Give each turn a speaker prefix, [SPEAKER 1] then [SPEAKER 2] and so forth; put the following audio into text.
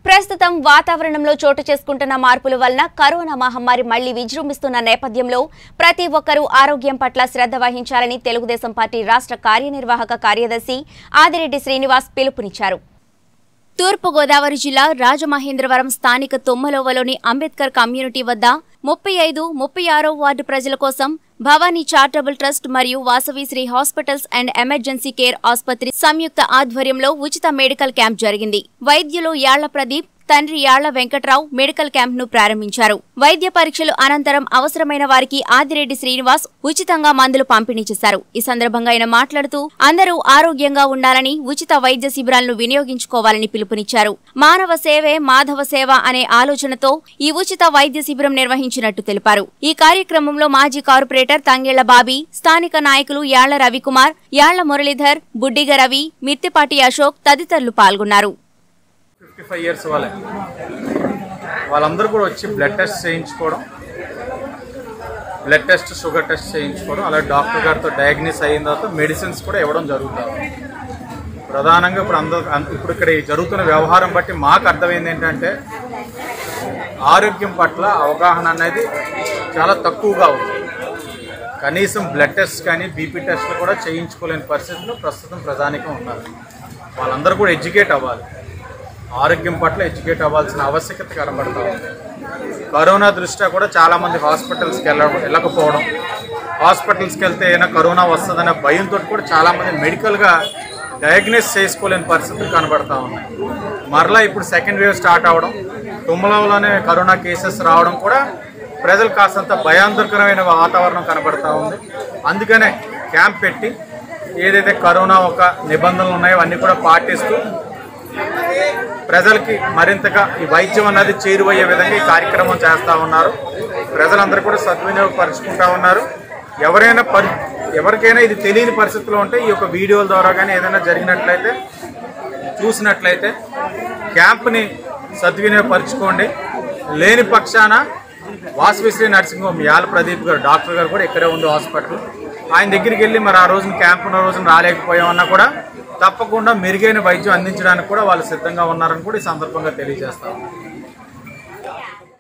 [SPEAKER 1] ప్రస్తుతం వాతావరణంలో చోటు చేసుకుంటున్న మార్పుల వలన కరోనా మహమ్మారి మళ్లీ విజృంభిస్తున్న నేపథ్యంలో ప్రతి ఒక్కరూ ఆరోగ్యం పట్ల శ్రద్ధ వహించాలని తెలుగుదేశం పార్టీ రాష్ట్ర కార్యనిర్వాహక కార్యదర్శి ఆదిరెడ్డి శ్రీనివాస్ పిలుపునిచ్చారు తూర్పుగోదావరి జిల్లా రాజమహేంద్రవరం స్థానిక తొమ్మలోవలోని అంబేద్కర్ కమ్యూనిటీ వద్ద ముప్పై ఐదు ముప్పై ఆరో వార్డు ప్రజల కోసం భవానీ చారిటబుల్ ట్రస్ట్ మరియు Vasavi Shri hospitals and emergency care ఆసుపత్రి సంయుక్త ఆధ్వర్యంలో ఉచిత మెడికల్ క్యాంప్ జరిగింది వైద్యులు యాళ్ల ప్రదీప్ తండ్రి యాళ్ల వెంకట్రావు మెడికల్ క్యాంప్ ను ప్రారంభించారు వైద్య పరీక్షలు అనంతరం అవసరమైన వారికి ఆదిరెడ్డి శ్రీనివాస్ ఉచితంగా మందులు పంపిణీ చేశారు ఈ సందర్భంగా ఆయన మాట్లాడుతూ అందరూ ఆరోగ్యంగా ఉండాలని ఉచిత వైద్య శిబిరాలను వినియోగించుకోవాలని పిలుపునిచ్చారు మానవ సేవే మాధవ సేవ అనే ఆలోచనతో ఈ ఉచిత వైద్య శిబిరం నిర్వహించినట్టు తెలిపారు ఈ కార్యక్రమంలో మాజీ కార్పొరేటర్ తంగేళ్ల బాబీ స్థానిక నాయకులు యాళ్ల రవికుమార్ యాళ్ల మురళీధర్ బుడ్డిగ రవి మిత్తిపాటి అశోక్ తదితరులు పాల్గొన్నారు
[SPEAKER 2] ఫిఫ్టీ ఫైవ్ ఇయర్స్ వాళ్ళే వాళ్ళందరూ కూడా వచ్చి బ్లడ్ టెస్ట్ చేయించుకోవడం బ్లడ్ టెస్ట్ షుగర్ టెస్ట్ చేయించుకోవడం అలాగే డాక్టర్ గారితో డయాగ్నోస్ అయిన తర్వాత మెడిసిన్స్ కూడా ఇవ్వడం జరుగుతుంది ప్రధానంగా ఇప్పుడు అందరూ అం- ఇప్పుడు ఇక్కడ ఈ జరుగుతున్న వ్యవహారం బట్టి మాకు అర్థమైంది ఏంటంటే ఆరోగ్యం పట్ల అవగాహన అనేది చాలా తక్కువగా ఉంది కనీసం బ్లడ్ టెస్ట్ కానీ బీపీ టెస్ట్లు కూడా చేయించుకోలేని పరిస్థితిలో ప్రస్తుతం ప్రధానికం ఉన్నారు వాళ్ళందరూ కూడా ఎడ్యుకేట్ అవ్వాలి ఆరోగ్యం పట్ల ఎడ్యుకేట్ అవ్వాల్సిన ఆవశ్యకత కనబడతా ఉంది కరోనా దృష్ట్యా కూడా చాలామంది హాస్పిటల్స్కి వెళ్ళ వెళ్ళకపోవడం హాస్పిటల్స్కి వెళ్తే ఏదైనా కరోనా వస్తుందనే భయంతో కూడా చాలామంది మెడికల్గా డయాగ్నోస్ చేసుకోలేని పరిస్థితులు కనబడతా ఉన్నాయి మరలా ఇప్పుడు సెకండ్ వేవ్ స్టార్ట్ అవ్వడం తుమ్మలంలోనే కరోనా కేసెస్ రావడం కూడా ప్రజలు కాస్తంత భయాందోళకరమైన వాతావరణం కనబడతా ఉంది అందుకనే క్యాంప్ పెట్టి ఏదైతే కరోనా ఒక నిబంధనలు ఉన్నాయో అన్నీ కూడా పాటిస్తూ ప్రజలకి మరింతగా ఈ వైద్యం అన్నది చేరువయ్యే విధంగా ఈ కార్యక్రమం చేస్తూ ఉన్నారు ప్రజలందరూ కూడా సద్వినియోగపరుచుకుంటా ఉన్నారు ఎవరైనా పరి ఎవరికైనా ఇది తెలియని పరిస్థితిలో ఉంటే ఈ యొక్క వీడియోల ద్వారా కానీ ఏదైనా జరిగినట్లయితే చూసినట్లయితే క్యాంప్ని సద్వినియోగపరచుకోండి లేని పక్షాన వాసవిశ్రీ నర్సింగ్ హోమ్ యాల ప్రదీప్ గారు డాక్టర్ గారు కూడా ఇక్కడే ఉంది హాస్పిటల్ ఆయన దగ్గరికి వెళ్ళి మరి ఆ రోజున క్యాంప్ ఉన్న రోజున రాలేకపోయామన్నా కూడా తప్పకుండా మెరుగైన వైద్యం అందించడానికి కూడా వాళ్ళు సిద్ధంగా ఉన్నారని కూడా ఈ సందర్భంగా తెలియజేస్తాం